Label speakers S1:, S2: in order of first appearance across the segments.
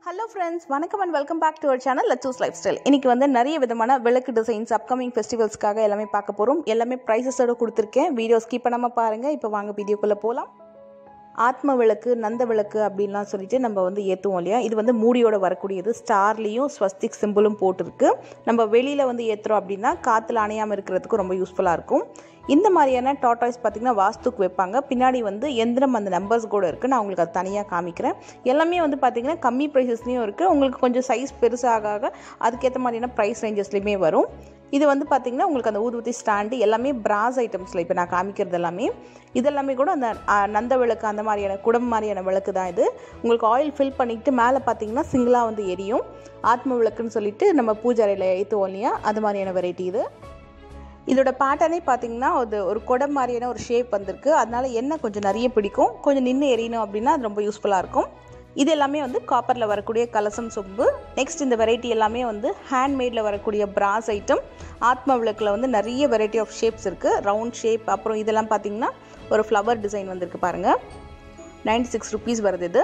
S1: hello friends வணக்கம் and welcome back to our channel Lachu's life style இன்றைக்கி வந்து நிறைய விதமான விளக்கு டிசைன்ஸ் அப்கமிங் ஃபெஸ்டிவல்ஸ்க்காக எல்லாமே பார்க்க போகிறோம் எல்லாமே ப்ரைஸஸோடு கொடுத்துருக்கேன் வீடியோ ஸ்கிப் பண்ணாமல் பாருங்கள் இப்போ வாங்க வீடியோக்குள்ளே போகலாம் ஆத்ம விளக்கு நந்த விளக்கு அப்படின்லாம் சொல்லிட்டு நம்ம வந்து ஏற்றுவோம் இல்லையா இது வந்து மூடியோட வரக்கூடியது ஸ்டார்லேயும் ஸ்வஸ்திக் சிம்பிளும் போட்டிருக்கு நம்ம வெளியில் வந்து ஏற்றுறோம் அப்படின்னா காற்றுல அணையாமல் இருக்கிறதுக்கு ரொம்ப யூஸ்ஃபுல்லாக இருக்கும் இந்த மாதிரியான டாட்டாய்ஸ் பார்த்திங்கன்னா வாஸ்துக்கு வைப்பாங்க பின்னாடி வந்து எந்திரம் அந்த நம்பர்ஸ் கூட இருக்குது நான் உங்களுக்கு அது தனியாக காமிக்கிறேன் எல்லாமே வந்து பார்த்திங்கன்னா கம்மி ப்ரைஸஸ்லேயும் இருக்குது உங்களுக்கு கொஞ்சம் சைஸ் பெருசாக ஆக அதுக்கேற்ற மாதிரியான ப்ரைஸ் ரேஞ்சஸ்லேயுமே வரும் இது வந்து பார்த்திங்கன்னா உங்களுக்கு அந்த ஊதுபத்தி ஸ்டாண்டு எல்லாமே பிராஸ் ஐட்டம்ஸில் இப்போ நான் காமிக்கிறது எல்லாமே இதெல்லாமே கூட அந்த அ, நந்த விளக்கு அந்த மாதிரியான குடம் மாதிரியான விளக்கு தான் இது உங்களுக்கு ஆயில் ஃபில் பண்ணிக்கிட்டு மேலே பார்த்தீங்கன்னா சிங்கிளாக வந்து எரியும் ஆத்ம விளக்குன்னு சொல்லிட்டு நம்ம பூஜை அறையில் ஏற்றுவோம் இல்லையா அது மாதிரியான வெரைட்டி இது இதோட பேட்டர்னே பார்த்தீங்கன்னா அது ஒரு குடம் மாதிரியான ஒரு ஷேப் வந்திருக்கு அதனால எண்ணெய் கொஞ்சம் நிறைய பிடிக்கும் கொஞ்சம் நின்று எரியணும் அப்படின்னா அது ரொம்ப யூஸ்ஃபுல்லாக இருக்கும் இது எல்லாமே வந்து காப்பரில் வரக்கூடிய கலசம் சொம்பு நெக்ஸ்ட் இந்த வெரைட்டி எல்லாமே வந்து ஹேண்ட்மேடில் வரக்கூடிய பிராஸ் ஐட்டம் ஆத்ம விளக்கில் வந்து நிறைய வெரைட்டி ஆஃப் ஷேப்ஸ் இருக்குது ரவுண்ட் ஷேப் அப்புறம் இதெல்லாம் பார்த்தீங்கன்னா ஒரு ஃப்ளவர் டிசைன் வந்திருக்கு பாருங்கள் நைன்டி சிக்ஸ் ருபீஸ் வருது இது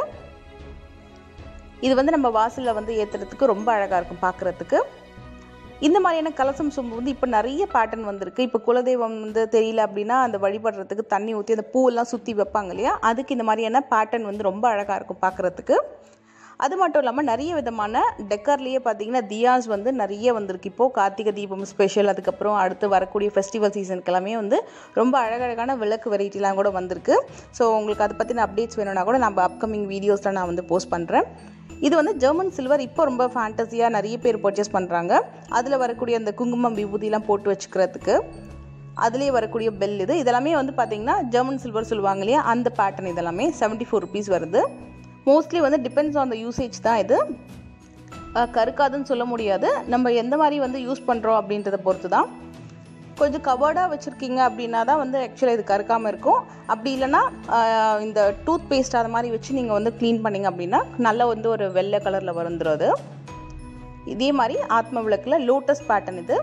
S1: இது வந்து நம்ம வாசலில் வந்து ஏற்றுறதுக்கு ரொம்ப அழகாக இருக்கும் பார்க்குறதுக்கு இந்த மாதிரியான கலசம் சொம்பு வந்து இப்போ நிறைய பேட்டர்ன் வந்திருக்கு இப்போ குலதெய்வம் வந்து தெரியல அப்படின்னா அந்த வழிபடுறதுக்கு தண்ணி ஊற்றி அந்த பூவெல்லாம் சுற்றி வைப்பாங்க இல்லையா அதுக்கு இந்த மாதிரியான பேட்டர்ன் வந்து ரொம்ப அழகாக இருக்கும் பார்க்குறதுக்கு அது மட்டும் இல்லாமல் நிறைய விதமான டெக்கர்லேயே பார்த்தீங்கன்னா தியாஸ் வந்து நிறைய வந்திருக்கு இப்போது கார்த்திகை தீபம் ஸ்பெஷல் அதுக்கப்புறம் அடுத்து வரக்கூடிய ஃபெஸ்டிவல் சீசனுக்கு எல்லாமே வந்து ரொம்ப அழகழகான விளக்கு வெரைட்டிலாம் கூட வந்திருக்கு ஸோ உங்களுக்கு அதை பற்றின அப்டேட்ஸ் வேணும்னா கூட நம்ம அப்கமிங் வீடியோஸில் நான் வந்து போஸ்ட் பண்ணுறேன் இது வந்து ஜெர்மன் சில்வர் இப்போ ரொம்ப ஃபேண்டஸியாக நிறைய பேர் பர்ச்சேஸ் பண்ணுறாங்க அதில் வரக்கூடிய அந்த குங்குமம் விபூதிலாம் போட்டு வச்சுக்கிறதுக்கு அதுலேயே வரக்கூடிய பெல் இது இதெல்லாமே வந்து பார்த்தீங்கன்னா ஜெர்மன் சில்வர் சொல்லுவாங்க இல்லையா அந்த பேட்டர்ன் இதெல்லாமே செவன்ட்டி ஃபோர் ருபீஸ் வருது மோஸ்ட்லி வந்து டிபெண்ட்ஸ் ஆன் த யூசேஜ் தான் இது அஹ், கருக்காதுன்னு சொல்ல முடியாது நம்ம எந்த மாதிரி வந்து யூஸ் பண்ணுறோம் அப்படின்றத பொறுத்து தான் கொஞ்சம் கவர்டாக வச்சுருக்கீங்க அப்படின்னா தான் வந்து ஆக்சுவலாக இது கருக்காமல் இருக்கும் அப்படி இல்லைன்னா ஆஹ், இந்த டூத் பேஸ்ட் அது மாதிரி வச்சு நீங்கள் வந்து க்ளீன் பண்ணீங்க அப்படின்னா நல்லா வந்து ஒரு வெள்ளை கலரில் வந்துடும் அது இதே மாதிரி ஆத்ம விளக்கில் லோட்டஸ் பேட்டர்ன் இது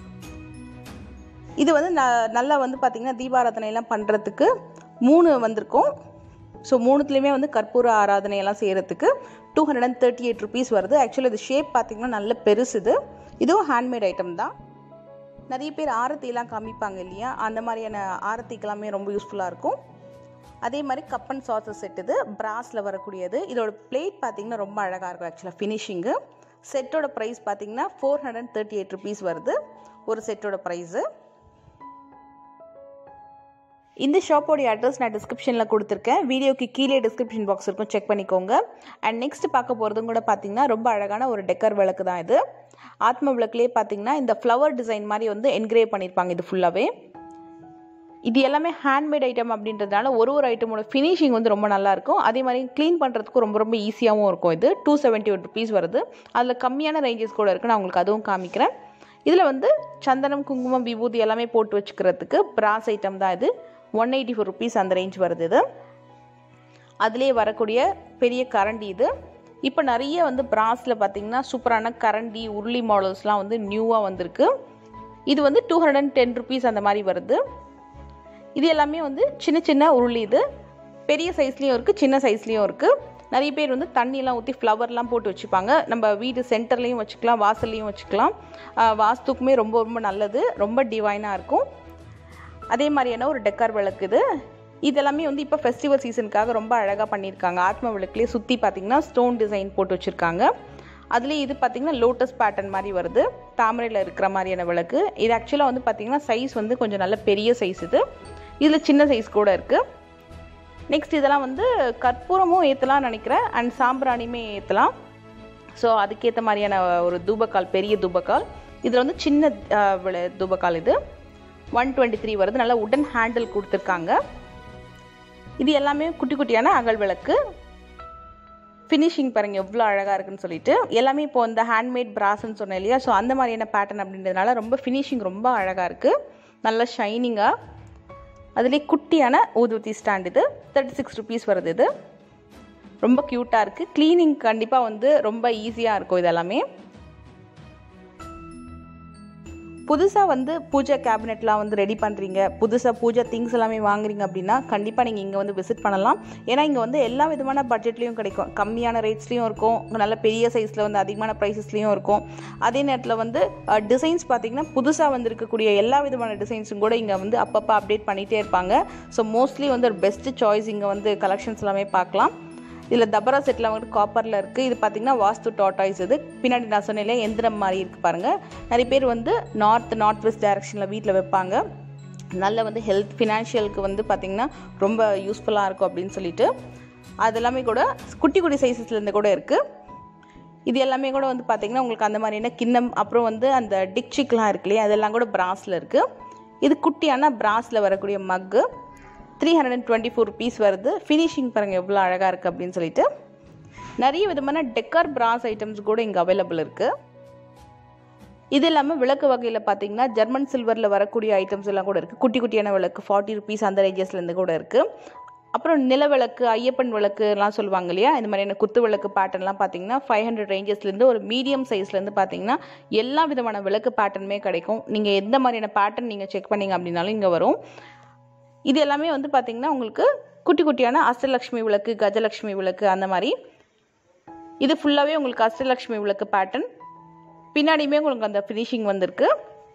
S1: இது வந்து ந நல்லா வந்து பார்த்திங்கன்னா தீபாராதனையெல்லாம் பண்ணுறதுக்கு மூணு வந்திருக்கும் ஸோ மூணுத்துலேயுமே வந்து கற்பூர ஆராதனையெல்லாம் செய்கிறதுக்கு two hundred and thirty eight rupees வருது ஆக்சுவலி இது ஷேப் பார்த்திங்கன்னா நல்ல பெருசு இது இதுவும் ஹேண்ட்மேட் ஐட்டம் தான் நிறைய பேர் ஆரத்திலாம் காமிப்பாங்க இல்லையா அந்த மாதிரியான ஆரத்திக்கெல்லாமே ரொம்ப யூஸ்ஃபுல்லாக இருக்கும் அதே மாதிரி கப் அண்ட் சாசஸ் செட் இது பிராஸில் வரக்கூடியது இதோட பிளேட் பார்த்தீங்கன்னா ரொம்ப அழகாக இருக்கும் ஆக்சுவலாக ஃபினிஷிங்கு செட்டோட ப்ரைஸ் பார்த்தீங்கன்னா four hundred and thirty eight rupees வருது ஒரு செட்டோட ப்ரைஸு இந்த ஷாப்போடைய அட்ரஸ் நான் டிஸ்கிரிப்ஷனில் கொடுத்துருக்கேன் வீடியோக்கு கீழே டிஸ்கிரிப்ஷன் பாக்ஸ் இருக்கும் செக் பண்ணிக்கோங்க அண்ட் நெக்ஸ்ட் பார்க்க போகிறதும் கூட பார்த்தீங்கன்னா ரொம்ப அழகான ஒரு டெக்கர் விளக்கு தான் இது ஆத்ம விளக்குலேயே பார்த்தீங்கன்னா இந்த ஃப்ளவர் டிசைன் மாதிரி வந்து என்கிரேவ் பண்ணியிருப்பாங்க இது ஃபுல்லாகவே இது எல்லாமே ஹேண்ட்மேட் ஐட்டம் அப்படின்றதுனால ஒரு ஒரு ஐட்டமோட ஃபினிஷிங் வந்து ரொம்ப நல்லா இருக்கும் அதே மாதிரி க்ளீன் பண்ணுறதுக்கு ரொம்ப ரொம்ப ஈஸியாகவும் இருக்கும் இது டூ செவன்ட்டி ஒன் ருபீஸ் வருது அதில் கம்மியான ரேஞ்சஸ் கூட இருக்குது நான் உங்களுக்கு அதுவும் காமிக்கிறேன் இதில் வந்து சந்தனம் குங்குமம் விபூதி எல்லாமே போட்டு வச்சுக்கிறதுக்கு பிராஸ் ஐட்டம் தான் இது ஒன் எயிட்டி ஃபோர் ருபீஸ் அந்த ரேஞ்ச் வருது இது அதுலேயே வரக்கூடிய பெரிய கரண்டி இது இப்போ நிறைய வந்து பிராஸில் பார்த்தீங்கன்னா சூப்பரான கரண்டி உருளி மாடல்ஸ்லாம் வந்து நியூவாக வந்திருக்கு இது வந்து two hundred and ten rupees அந்த மாதிரி வருது இது எல்லாமே வந்து சின்ன சின்ன உருளி இது பெரிய சைஸ்லேயும் இருக்குது சின்ன சைஸ்லேயும் இருக்குது நிறைய பேர் வந்து தண்ணியெல்லாம் ஊற்றி ஃப்ளவர்லாம் போட்டு வச்சுப்பாங்க நம்ம வீடு சென்டர்லேயும் வச்சுக்கலாம் வாசல்லையும் வச்சுக்கலாம் ஆஹ் வாஸ்துக்குமே ரொம்ப ரொம்ப நல்லது ரொம்ப டிவைனாக இருக்கும் அதே மாதிரியான ஒரு டெக்கார் விளக்கு இது இதெல்லாமே வந்து இப்போ ஃபெஸ்டிவல் சீசனுக்காக ரொம்ப அழகாக பண்ணியிருக்காங்க ஆத்ம விளக்குலேயே சுற்றி பார்த்தீங்கன்னா ஸ்டோன் டிசைன் போட்டு வச்சுருக்காங்க அதுலேயே இது பார்த்தீங்கன்னா லோட்டஸ் பேட்டர்ன் மாதிரி வருது தாமரையில் இருக்கிற மாதிரியான விளக்கு இது ஆக்சுவலாக வந்து பார்த்தீங்கன்னா சைஸ் வந்து கொஞ்சம் நல்ல பெரிய சைஸ் இது இதில் சின்ன சைஸ் கூட இருக்குது நெக்ஸ்ட் இதெல்லாம் வந்து கற்பூரமும் ஏற்றலாம்னு நினைக்கிறேன் அண்ட் சாம்பிராணியுமே ஏற்றலாம் ஸோ அதுக்கேற்ற மாதிரியான ஒரு தூபக்கால் பெரிய தூபக்கால் இதில் வந்து சின்ன அஹ், விள- தூபக்கால் இது ஒன் டுவெண்ட்டி த்ரீ வருது நல்லா உடன் ஹேண்டில் கொடுத்துருக்காங்க இது எல்லாமே குட்டி குட்டியான அகல் விளக்கு ஃபினிஷிங் பாருங்க எவ்வளோ அழகாக இருக்குன்னு சொல்லிட்டு எல்லாமே இப்போ இந்த ஹேண்ட்மேட் பிராஸ்ன்னு சொன்னேன் இல்லையா ஸோ அந்த மாதிரியான பேட்டர்ன் அப்படின்றதுனால ரொம்ப ஃபினிஷிங் ரொம்ப அழகாக இருக்குது நல்ல ஷைனிங்காக அதுலேயே குட்டியான ஊதுவத்தி ஸ்டாண்ட் இது தேர்ட்டி சிக்ஸ் ருபீஸ் வருது இது ரொம்ப க்யூட்டாக இருக்குது க்ளீனிங் கண்டிப்பாக வந்து ரொம்ப ஈஸியாக இருக்கும் இதெல்லாமே புதுசாக வந்து பூஜை கேபினெட்லாம் வந்து ரெடி பண்ணுறீங்க புதுசாக பூஜை திங்ஸ் எல்லாமே வாங்குறீங்க அப்படின்னா கண்டிப்பாக நீங்கள் இங்கே வந்து விசிட் பண்ணலாம் ஏன்னா இங்கே வந்து எல்லா விதமான பட்ஜெட்லேயும் கிடைக்கும் கம்மியான ரேட்ஸ்லேயும் இருக்கும் நல்ல பெரிய சைஸில் வந்து அதிகமான ப்ரைஸஸ்லேயும் இருக்கும் அதே நேரத்தில் வந்து டிசைன்ஸ் பார்த்தீங்கன்னா புதுசாக வந்து இருக்கக்கூடிய எல்லா விதமான டிசைன்ஸும் கூட இங்கே வந்து அப்பப்போ அப்டேட் பண்ணிகிட்டே இருப்பாங்க ஸோ மோஸ்ட்லி வந்து ஒரு பெஸ்ட் சாய்ஸ் இங்கே வந்து கலெக்ஷன்ஸ் எல்லாமே பார்க்கலாம் இதில் தபரா செட்டில் வந்து காப்பரில் இருக்குது இது பார்த்திங்கன்னா வாஸ்து டாட்டாய்ஸ் இது பின்னாடி நான் சொன்னேன் எந்திரம் மாதிரி இருக்குது பாருங்கள் நிறைய பேர் வந்து நார்த் நார்த் வெஸ்ட் டைரக்ஷனில் வீட்டில் வைப்பாங்க நல்ல வந்து ஹெல்த் ஃபினான்ஷியலுக்கு வந்து பார்த்திங்கன்னா ரொம்ப யூஸ்ஃபுல்லாக இருக்கும் அப்படின்னு சொல்லிட்டு அது எல்லாமே கூட குட்டி குட்டி சைஸஸ்லேருந்து கூட இருக்குது இது எல்லாமே கூட வந்து பார்த்திங்கன்னா உங்களுக்கு அந்த மாதிரியான கிண்ணம் அப்புறம் வந்து அந்த டிக்சிக்லாம் இருக்கு இல்லையா அதெல்லாம் கூட பிராஸில் இருக்குது இது குட்டியான பிராஸில் வரக்கூடிய mug three hundred and twenty four rupees வருது ஃபினிஷிங் பாருங்கள் எவ்வளோ அழகாக இருக்குது அப்படின்னு சொல்லிட்டு நிறைய விதமான டெக்கர் பிராஸ் ஐட்டம்ஸ் கூட இங்கே அவைலபிள் இருக்குது இது இல்லாமல் விளக்கு வகையில் பார்த்தீங்கன்னா ஜெர்மன் சில்வரில் வரக்கூடிய ஐட்டம்ஸ் எல்லாம் கூட இருக்குது குட்டி குட்டியான விளக்கு ஃபார்ட்டி ருபீஸ் அந்த ரேஞ்சஸ்லேருந்து கூட இருக்குது அப்புறம் நிலவிளக்கு ஐயப்பன் விளக்குலாம் சொல்லுவாங்க இல்லையா இந்த மாதிரியான குத்து விளக்கு பேட்டர்ன்லாம் பார்த்தீங்கன்னா ஃபைவ் ஹண்ட்ரட் ரேஞ்சஸ்லேருந்து ஒரு மீடியம் சைஸ்லேருந்து பார்த்தீங்கன்னா எல்லா விதமான விளக்கு பேட்டர்னுமே கிடைக்கும் நீங்கள் எந்த மாதிரியான பேட்டர்ன் நீங்கள் செக் பண்ணீங்க அப்படின்னாலும் இங்கே வரும் இது எல்லாமே வந்து பார்த்திங்கன்னா உங்களுக்கு குட்டி குட்டியான அஷ்டலக்ஷ்மி விளக்கு கஜலக்ஷ்மி விளக்கு அந்த மாதிரி இது ஃபுல்லாகவே உங்களுக்கு அஷ்டலக்ஷ்மி விளக்கு பேட்டர்ன் பின்னாடியுமே உங்களுக்கு அந்த ஃபினிஷிங் வந்திருக்கு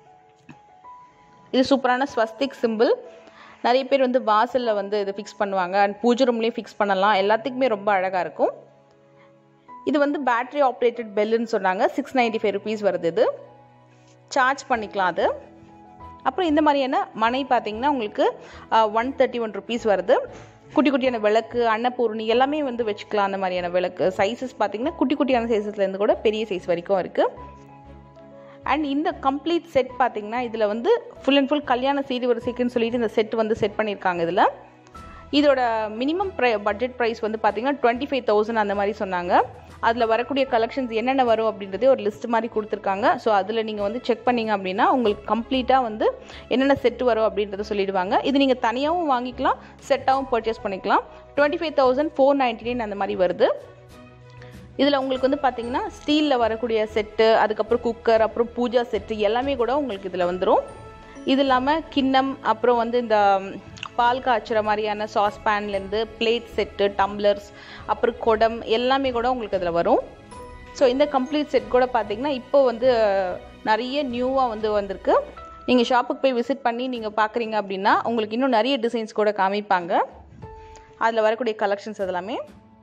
S1: இது சூப்பரான ஸ்வஸ்திக் சிம்பிள் நிறைய பேர் வந்து வாசலில் வந்து இது ஃபிக்ஸ் பண்ணுவாங்க அண்ட் பூஜை ரூம்லேயும் ஃபிக்ஸ் பண்ணலாம் எல்லாத்துக்குமே ரொம்ப அழகாக இருக்கும் இது வந்து பேட்ரி ஆப்ரேட்டட் பெல்லுன்னு சொன்னாங்க சிக்ஸ் நைன்டி ஃபைவ் ருபீஸ் வருது இது சார்ஜ் பண்ணிக்கலாம் அது அப்புறம் இந்த மாதிரியான மனை பார்த்தீங்கன்னா உங்களுக்கு ஒன் தேர்ட்டி ஒன் ருபீஸ் வருது குட்டி குட்டியான விளக்கு அன்னபூர்ணி எல்லாமே வந்து வச்சுக்கலாம் அந்த மாதிரியான விளக்கு சைஸஸ் பார்த்தீங்கன்னா குட்டி குட்டியான சைஸஸ்லேருந்து கூட பெரிய சைஸ் வரைக்கும் இருக்குது அண்ட் இந்த கம்ப்ளீட் செட் பார்த்தீங்கன்னா இதில் வந்து ஃபுல் அண்ட் ஃபுல் கல்யாண சீர்வரிசைக்குன்னு சொல்லிட்டு இந்த செட் வந்து செட் பண்ணியிருக்காங்க இதில் இதோட மினிமம் ப்ரை பட்ஜெட் ப்ரைஸ் வந்து பார்த்தீங்கன்னா டுவெண்ட்டி ஃபைவ் தௌசண்ட் அந்த மாதிரி சொன்னாங்க அதில் வரக்கூடிய கலெக்ஷன்ஸ் என்னென்ன வரும் அப்படின்றதே ஒரு லிஸ்ட் மாதிரி கொடுத்துருக்காங்க ஸோ அதில் நீங்கள் வந்து செக் பண்ணிங்க அப்படின்னா உங்களுக்கு கம்ப்ளீட்டாக வந்து என்னென்ன செட்டு வரும் அப்படின்றத சொல்லிடுவாங்க இது நீங்கள் தனியாகவும் வாங்கிக்கலாம் செட்டாகவும் பர்ச்சேஸ் பண்ணிக்கலாம் twenty five thousand four ninety nine அந்த மாதிரி வருது இதில் உங்களுக்கு வந்து பார்த்தீங்கன்னா ஸ்டீலில் வரக்கூடிய செட்டு அதுக்கப்புறம் குக்கர் அப்புறம் பூஜா செட்டு எல்லாமே கூட உங்களுக்கு இதில் வந்துடும் இது இல்லாமல் கிண்ணம் அப்புறம் வந்து இந்த பால் காய்ச்சுற மாதிரியான சாஸ் பேன்லேருந்து பிளேட் செட்டு டம்ளர்ஸ் அப்புறம் குடம் எல்லாமே கூட உங்களுக்கு அதில் வரும் ஸோ இந்த கம்ப்ளீட் செட் கூட பார்த்தீங்கன்னா இப்போ வந்து நிறைய நியூவாக வந்து வந்திருக்கு நீங்கள் ஷாப்புக்கு போய் விசிட் பண்ணி நீங்கள் பார்க்குறீங்க அப்படின்னா உங்களுக்கு இன்னும் நிறைய டிசைன்ஸ் கூட காமிப்பாங்க அதில் வரக்கூடிய கலெக்ஷன்ஸ் அதெல்லாமே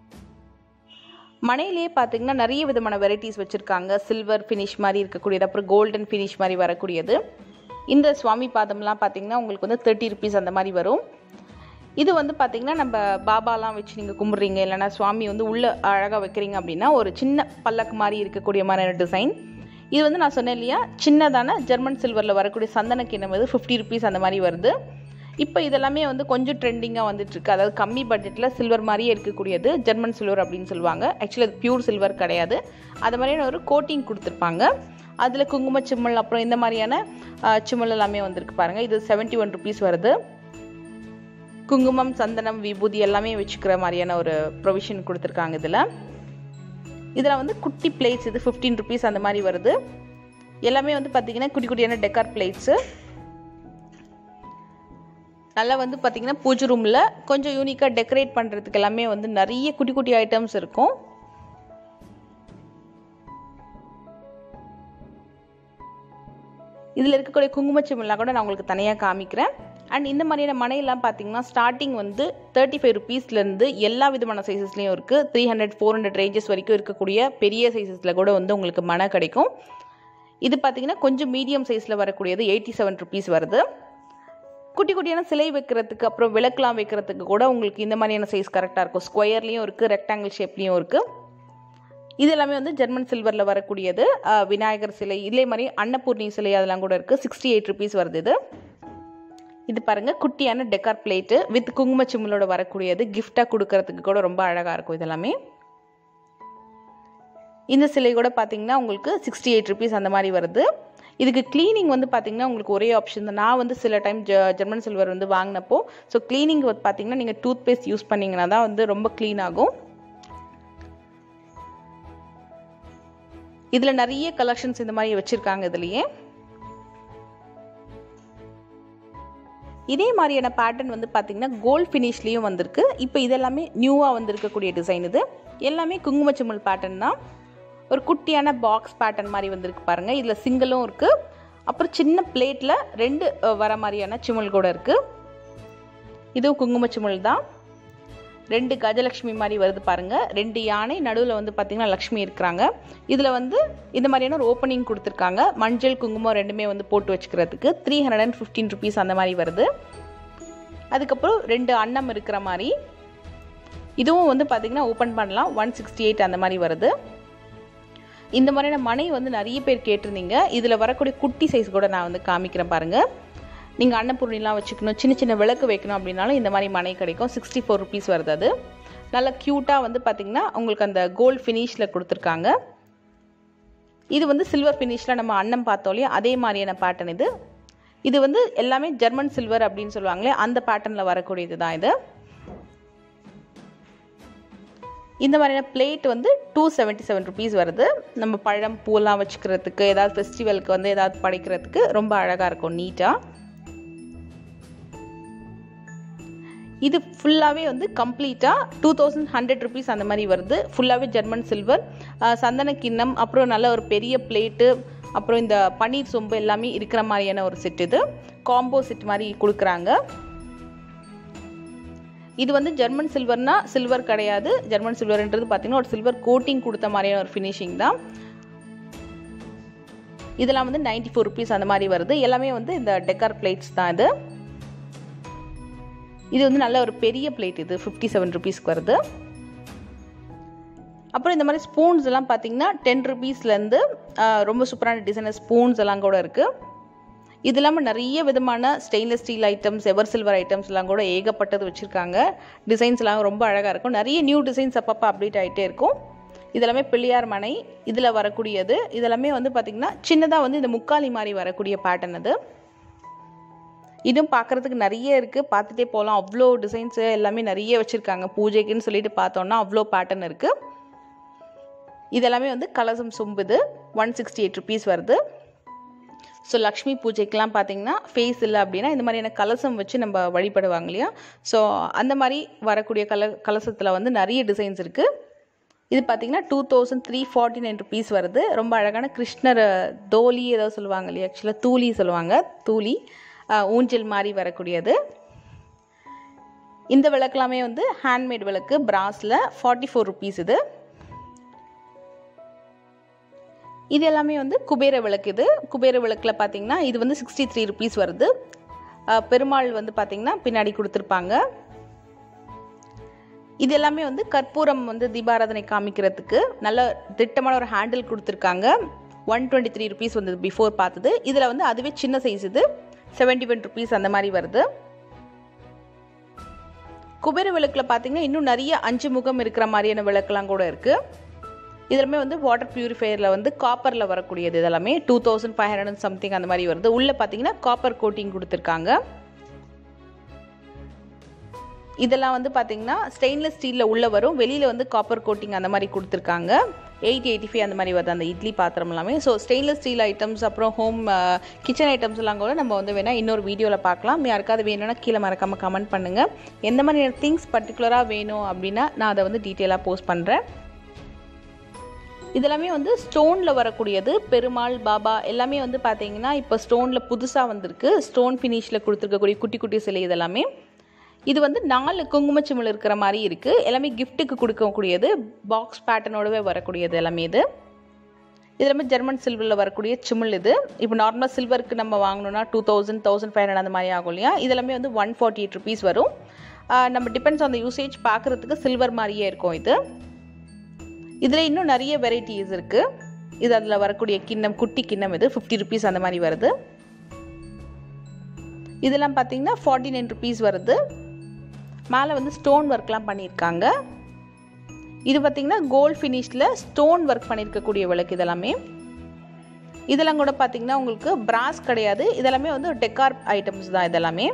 S1: மனையிலேயே பார்த்தீங்கன்னா நிறைய விதமான வெரைட்டிஸ் வச்சுருக்காங்க சில்வர் ஃபினிஷ் மாதிரி இருக்கக்கூடியது அப்புறம் கோல்டன் ஃபினிஷ் மாதிரி வரக்கூடியது இந்த சுவாமி பாதம்லாம் பார்த்தீங்கன்னா உங்களுக்கு வந்து தேர்ட்டி ருபீஸ் அந்த மாதிரி வரும் இது வந்து பார்த்தீங்கன்னா நம்ம பாபாலாம் வச்சு நீங்கள் கும்பிட்றீங்க இல்லைனா சுவாமி வந்து உள்ளே அழகாக வைக்கிறீங்க அப்படின்னா ஒரு சின்ன பல்லக்கு மாதிரி இருக்கக்கூடிய மாதிரியான டிசைன் இது வந்து நான் சொன்னேன் இல்லையா சின்னதான ஜெர்மன் சில்வரில் வரக்கூடிய சந்தன கிண்ணம் வந்து ஃபிஃப்டி ருபீஸ் அந்த மாதிரி வருது இப்போ இதெல்லாமே வந்து கொஞ்சம் ட்ரெண்டிங்காக வந்துட்டுருக்கு அதாவது கம்மி பட்ஜெட்டில் சில்வர் மாதிரியே இருக்கக்கூடியது ஜெர்மன் சில்வர் அப்படின்னு சொல்லுவாங்க ஆக்சுவலி அது பியூர் சில்வர் கிடையாது அது மாதிரியான ஒரு கோட்டிங் கொடுத்துருப்பாங்க அதில் குங்கும சிம்மல் அப்புறம் இந்த மாதிரியான சிம்மல் எல்லாமே வந்திருக்கு பாருங்கள் இது செவன்ட்டி ஒன் ருபீஸ் வருது குங்குமம் சந்தனம் விபூதி எல்லாமே வச்சுக்கிற மாதிரியான ஒரு ப்ரொவிஷன் கொடுத்துருக்காங்க இதில் இதில் வந்து குட்டி பிளேட்ஸ் இது ஃபிஃப்டீன் ருபீஸ் அந்த மாதிரி வருது எல்லாமே வந்து பார்த்திங்கன்னா குட்டி குட்டியான டெக்கார் பிளேட்ஸு நல்லா வந்து பார்த்திங்கன்னா பூஜை ரூமில் கொஞ்சம் யூனிக்காக டெக்கரேட் பண்ணுறதுக்கு எல்லாமே வந்து நிறைய குட்டி குட்டி ஐட்டம்ஸ் இருக்கும் இதில் இருக்கக்கூடிய குங்குமச்சிமெல்லாம் கூட நான் உங்களுக்கு தனியாக காமிக்கிறேன் அண்ட் இந்த மாதிரியான மனையெல்லாம் பார்த்தீங்கன்னா ஸ்டார்டிங் வந்து தேர்ட்டி ஃபைவ் ருபீஸ்லேருந்து எல்லா விதமான சைஸஸ்லேயும் இருக்குது three hundred four hundred ranges வரைக்கும் இருக்கக்கூடிய பெரிய சைஸஸில் கூட வந்து உங்களுக்கு மனை கிடைக்கும் இது பார்த்தீங்கன்னா கொஞ்சம் மீடியம் சைஸில் வரக்கூடியது எயிட்டி செவன் ருபீஸ் வருது குட்டி குட்டியான சிலை வைக்கிறதுக்கு அப்புறம் விளக்கெலாம் வைக்கிறதுக்கு கூட உங்களுக்கு இந்த மாதிரியான சைஸ் கரெக்டாக இருக்கும் ஸ்கொயர்லேயும் இருக்குது ரெக்டாங்கிள் ஷேப்லேயும் இருக்குது இது எல்லாமே வந்து ஜெர்மன் சில்வரில் வரக்கூடியது விநாயகர் சிலை இதே மாதிரி அன்னபூர்ணி சிலை அதெல்லாம் கூட இருக்குது சிக்ஸ்டி எயிட் ருபீஸ் வருது இது இது பாருங்கள் குட்டியான டெக்கார் பிளேட்டு வித் குங்கும சிம்மலோட வரக்கூடியது கிஃப்டாக கொடுக்கறதுக்கு கூட ரொம்ப அழகாக இருக்கும் இதெல்லாமே இந்த சிலை கூட பார்த்தீங்கன்னா உங்களுக்கு சிக்ஸ்டி எயிட் ருபீஸ் அந்த மாதிரி வருது இதுக்கு க்ளீனிங் வந்து பார்த்தீங்கன்னா உங்களுக்கு ஒரே ஆப்ஷன் தான் நான் வந்து சில டைம் ஜ ஜெர்மன் சில்வர் வந்து வாங்கினப்போ ஸோ க்ளீனிங் பார்த்தீங்கன்னா நீங்கள் டூத் பேஸ்ட் யூஸ் பண்ணிங்கன்னா தான் வந்து ரொம்ப க்ளீன் ஆகும் இதில் நிறைய கலெக்ஷன்ஸ் இந்த மாதிரி வச்சுருக்காங்க இதுலேயே இதே மாதிரியான பேட்டர்ன் வந்து பார்த்திங்கன்னா கோல்ட் ஃபினிஷ்லேயும் வந்திருக்கு இப்போ இதெல்லாமே நியூவாக வந்திருக்கக்கூடிய டிசைன் இது எல்லாமே குங்குமச்சிமல் பேட்டர்ன் தான் ஒரு குட்டியான பாக்ஸ் பேட்டர்ன் மாதிரி வந்திருக்கு பாருங்கள் இதில் சிங்கிளும் இருக்குது அப்புறம் சின்ன பிளேட்டில் ரெண்டு அஹ், வர மாதிரியான சிமிழ் கூட இருக்குது இதுவும் குங்கும சிமிழ் தான் ரெண்டு கஜலக்ஷ்மி மாதிரி வருது பாருங்க ரெண்டு யானை நடுவில் வந்து பார்த்தீங்கன்னா லக்ஷ்மி இருக்கிறாங்க இதில் வந்து இந்த மாதிரியான ஒரு ஓப்பனிங் கொடுத்துருக்காங்க மஞ்சள் குங்குமம் ரெண்டுமே வந்து போட்டு வச்சுக்கிறதுக்கு three hundred and fifteen rupees அந்த மாதிரி வருது அதுக்கப்புறம் ரெண்டு அன்னம் இருக்கிற மாதிரி இதுவும் வந்து பார்த்தீங்கன்னா ஓப்பன் பண்ணலாம் ஒன் சிக்ஸ்டி எயிட் அந்த மாதிரி வருது இந்த மாதிரியான மனை வந்து நிறைய பேர் கேட்டிருந்தீங்க இதில் வரக்கூடிய குட்டி சைஸ் கூட நான் வந்து காமிக்கிறேன் பாருங்கள் நீங்கள் அன்னபூர்ணிலாம் வச்சுக்கணும் சின்ன சின்ன விளக்கு வைக்கணும் அப்படின்னாலும் இந்த மாதிரி மனை கிடைக்கும் சிக்ஸ்டி ஃபோர் ருபீஸ் வருது அது நல்லா க்யூட்டாக வந்து பார்த்திங்கன்னா உங்களுக்கு அந்த கோல்ட் ஃபினிஷில் கொடுத்துருக்காங்க இது வந்து சில்வர் ஃபினிஷில் நம்ம அன்னம் பார்த்தோம் இல்லையா அதே மாதிரியான பேட்டர்ன் இது இது வந்து எல்லாமே ஜெர்மன் சில்வர் அப்படின்னு சொல்லுவாங்களே அந்த பேட்டர்னில் வரக்கூடியது தான் இது இந்த மாதிரியான பிளேட் வந்து டூ செவன்ட்டி செவன் ருபீஸ் வருது நம்ம பழம் பூலாம் வச்சுக்கிறதுக்கு ஏதாவது ஃபெஸ்டிவலுக்கு வந்து ஏதாவது படைக்கிறதுக்கு ரொம்ப அழகாக இருக்கும் நீட்டாக இது ஃபுல்லாகவே வந்து கம்ப்ளீட்டாக டூ தௌசண்ட் ஹண்ட்ரட் ருபீஸ் அந்த மாதிரி வருது ஃபுல்லாகவே ஜெர்மன் சில்வர் சந்தன கிண்ணம் அப்புறம் நல்ல ஒரு பெரிய பிளேட்டு அப்புறம் இந்த பன்னீர் சொம்பு எல்லாமே இருக்கிற மாதிரியான ஒரு செட் இது காம்போ செட் மாதிரி கொடுக்குறாங்க இது வந்து ஜெர்மன் சில்வர்னா சில்வர் கிடையாது ஜெர்மன் சில்வர்ன்றது பார்த்தீங்கன்னா ஒரு சில்வர் கோட்டிங் கொடுத்த மாதிரியான ஒரு ஃபினிஷிங் தான் இதெல்லாம் வந்து நைன்டி ஃபோர் ருபீஸ் அந்த மாதிரி வருது எல்லாமே வந்து இந்த டெக்கர் பிளேட்ஸ் தான் இது இது வந்து நல்ல ஒரு பெரிய பிளேட் இது ஃபிஃப்டி செவன் ருபீஸ்க்கு வருது அப்புறம் இந்த மாதிரி ஸ்பூன்ஸ் எல்லாம் பார்த்தீங்கன்னா டென் ருபீஸ்லேருந்து ரொம்ப சூப்பரான டிசைனர் ஸ்பூன்ஸ் எல்லாம் கூட இருக்குது இது இல்லாமல் நிறைய விதமான stainless steel items ever silver items எல்லாம் கூட ஏகப்பட்டது வச்சுருக்காங்க டிசைன்ஸ் எல்லாம் ரொம்ப அழகாக இருக்கும் நிறைய நியூ டிசைன்ஸ் அப்பப்போ அப்டேட் ஆகிட்டே இருக்கும் இதெல்லாமே பிள்ளையார் மனை இதில் வரக்கூடியது இதெல்லாமே வந்து பார்த்திங்கன்னா சின்னதாக வந்து இந்த முக்காலி மாதிரி வரக்கூடிய பேட்டர்ன் அது இதுவும் பார்க்குறதுக்கு நிறைய இருக்குது பார்த்துட்டே போகலாம் அவ்வளோ டிசைன்ஸு எல்லாமே நிறைய வச்சுருக்காங்க பூஜைக்குன்னு சொல்லிட்டு பார்த்தோன்னா அவ்வளோ பேட்டர்ன் இருக்குது இதெல்லாமே வந்து கலசம் சொம்புது ஒன் சிக்ஸ்டி எயிட் ருபீஸ் வருது ஸோ லக்ஷ்மி பூஜைக்கெலாம் பார்த்தீங்கன்னா ஃபேஸ் இல்லை அப்படின்னா இந்த மாதிரியான கலசம் வச்சு நம்ம வழிபடுவாங்க இல்லையா ஸோ அந்த மாதிரி வரக்கூடிய கல கலசத்தில் வந்து நிறைய டிசைன்ஸ் இருக்குது இது பார்த்தீங்கன்னா two thousand three forty nine rupees வருது ரொம்ப அழகான கிருஷ்ணர் தோலி ஏதோ சொல்லுவாங்க இல்லையா ஆக்சுவலாக தூளி சொல்லுவாங்க தூளி அஹ், ஊஞ்சல் மாதிரி வரக்கூடியது இந்த விளக்கெல்லாமே வந்து ஹேண்ட்மேட் விளக்கு பிராஸில் ஃபார்ட்டி ஃபோர் ருபீஸ் இது இது எல்லாமே வந்து குபேர விளக்கு இது குபேர விளக்கில் பார்த்தீங்கன்னா இது வந்து சிக்ஸ்டி த்ரீ ருபீஸ் வருது அஹ், பெருமாள் வந்து பார்த்தீங்கன்னா பின்னாடி கொடுத்துருப்பாங்க இது எல்லாமே வந்து கற்பூரம் வந்து தீபாராதனை காமிக்கிறதுக்கு நல்ல திட்டமான ஒரு ஹேண்டில் கொடுத்துருக்காங்க ஒன் டுவெண்ட்டி த்ரீ ருபீஸ் வந்து பிஃபோர் பார்த்தது இதில் வந்து அதுவே சின்ன சைஸ் இது செவன்ட்டி ஒன் ருபீஸ் அந்த மாதிரி வருது குபேர விளக்கில் பார்த்தீங்கன்னா இன்னும் நிறைய அஞ்சு முகம் இருக்கிற மாதிரியான விளக்கெல்லாம் கூட இருக்குது இதெல்லாமே வந்து வாட்டர் பியூரிஃபையரில் வந்து காப்பரில் வரக்கூடியது இதெல்லாமே two thousand five hundred something அந்த மாதிரி வருது உள்ளே பார்த்தீங்கன்னா காப்பர் கோட்டிங் கொடுத்துருக்காங்க இதெல்லாம் வந்து பார்த்தீங்கன்னா ஸ்டெயின்லெஸ் ஸ்டீலில் உள்ளே வரும் வெளியில் வந்து காப்பர் கோட்டிங் அந்த மாதிரி கொடுத்துருக்காங்க எயிட்டி எயிட்டி ஃபைவ் அந்த மாதிரி வருது அந்த இட்லி பாத்திரம் எல்லாமே ஸோ ஸ்டெயின்லெஸ் ஸ்டீல் ஐட்டம்ஸ் அப்புறம் ஹோம் கிச்சன் ஐட்டம்ஸ் எல்லாம் கூட நம்ம வந்து வேணால் இன்னொரு வீடியோவில் பார்க்கலாம் யாருக்காவது வேணும்னா கீழே மறக்காமல் கமெண்ட் பண்ணுங்கள் எந்த மாதிரியான திங்ஸ் பர்டிகுலராக வேணும் அப்படின்னா நான் அதை வந்து டீட்டெயிலாக போஸ்ட் பண்ணுறேன் இதெல்லாமே வந்து ஸ்டோனில் வரக்கூடியது பெருமாள் பாபா எல்லாமே வந்து பார்த்தீங்கன்னா இப்போ ஸ்டோனில் புதுசாக வந்திருக்கு ஸ்டோன் ஃபினிஷில் கொடுத்துருக்கக்கூடிய குட்டி குட்டி சிலை இதெல்லாமே இது வந்து நாலு குங்குமச்சிமிழ் இருக்கிற மாதிரி இருக்குது எல்லாமே கிஃப்ட்டுக்கு கொடுக்கக்கூடியது பாக்ஸ் பேட்டர்னோடவே வரக்கூடியது எல்லாமே இது இது எல்லாமே ஜெர்மன் சில்வரில் வரக்கூடிய சிமிழ் இது இப்போ நார்மலாக சில்வருக்கு நம்ம வாங்கணும்னா two thousand thousand five hundred அந்த மாதிரி ஆகும் இல்லையா இதெல்லாமே வந்து ஒன் ஃபார்ட்டி எயிட் ருபீஸ் வரும் ஆஹ் நம்ம டிபெண்ட்ஸ் ஆன் த யூசேஜ் பார்க்குறதுக்கு சில்வர் மாதிரியே இருக்கும் இது இதில் இன்னும் நிறைய வெரைட்டிஸ் இருக்குது இது அதில் வரக்கூடிய கிண்ணம் குட்டி கிண்ணம் இது ஃபிஃப்டி ருபீஸ் அந்த மாதிரி வருது இதெல்லாம் பார்த்தீங்கன்னா ஃபார்ட்டி நைன் ருபீஸ் வருது மேலே வந்து ஸ்டோன் ஒர்க்லாம் பண்ணியிருக்காங்க இது பார்த்தீங்கன்னா கோல்ட் ஃபினிஷில் ஸ்டோன் ஒர்க் பண்ணியிருக்கக்கூடிய விளக்கு இதெல்லாமே இதெல்லாம் கூட பார்த்தீங்கன்னா உங்களுக்கு பிராஸ் கிடையாது இதெல்லாமே வந்து டெக்கார் ஐட்டம்ஸ் தான் இதெல்லாமே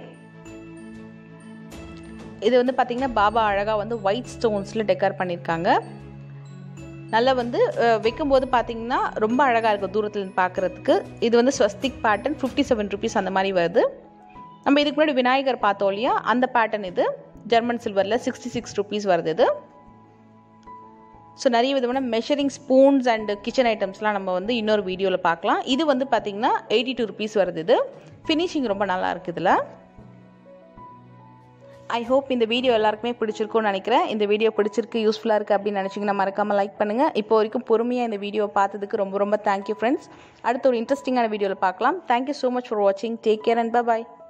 S1: இது வந்து பார்த்தீங்கன்னா பாபா அழகாக வந்து ஒயிட் ஸ்டோன்ஸில் டெக்கார் பண்ணியிருக்காங்க நல்லா வந்து அஹ், வைக்கும்போது பார்த்தீங்கன்னா ரொம்ப அழகாக இருக்கும் தூரத்தில் பார்க்குறதுக்கு இது வந்து ஸ்வஸ்திக் பேட்டர்ன் ஃபிஃப்டி செவன் ருபீஸ் அந்த மாதிரி வருது நம்ம இதுக்கு முன்னாடி விநாயகர் பார்த்தோம் இல்லையா அந்த பேட்டர்ன் இது ஜெர்மன் சில்வரில் சிக்ஸ்டி சிக்ஸ் ருபீஸ் வருது இது ஸோ நிறைய விதமான மெஷரிங் ஸ்பூன்ஸ் அண்ட் கிச்சன் ஐட்டம்ஸ்லாம் நம்ம வந்து இன்னொரு வீடியோவில் பார்க்கலாம் இது வந்து பார்த்திங்கன்னா எயிட்டி டூ ருபீஸ் வருது இது ஃபினிஷிங் ரொம்ப நல்லா இருக்குது இதில் ஐ ஹோப் இந்த வீடியோ எல்லாருக்குமே பிடிச்சிருக்கும்னு நினைக்கிறேன் இந்த வீடியோ பிடிச்சிருக்கு யூஸ்ஃபுல்லாக இருக்குது அப்படின்னு நினச்சிங்கன்னா மறக்காமல் லைக் பண்ணுங்கள் இப்போ வரைக்கும் பொறுமையாக இந்த வீடியோ பார்த்ததுக்கு ரொம்ப ரொம்ப தேங்க்யூ ஃப்ரெண்ட்ஸ் அடுத்த ஒரு இன்ட்ரெஸ்டிங்கான வீடியோவில் பார்க்கலாம் தேங்க்யூ ஸோ மச் ஃபார் வாட்சிங் டேக் கேர் அண்ட் பாய்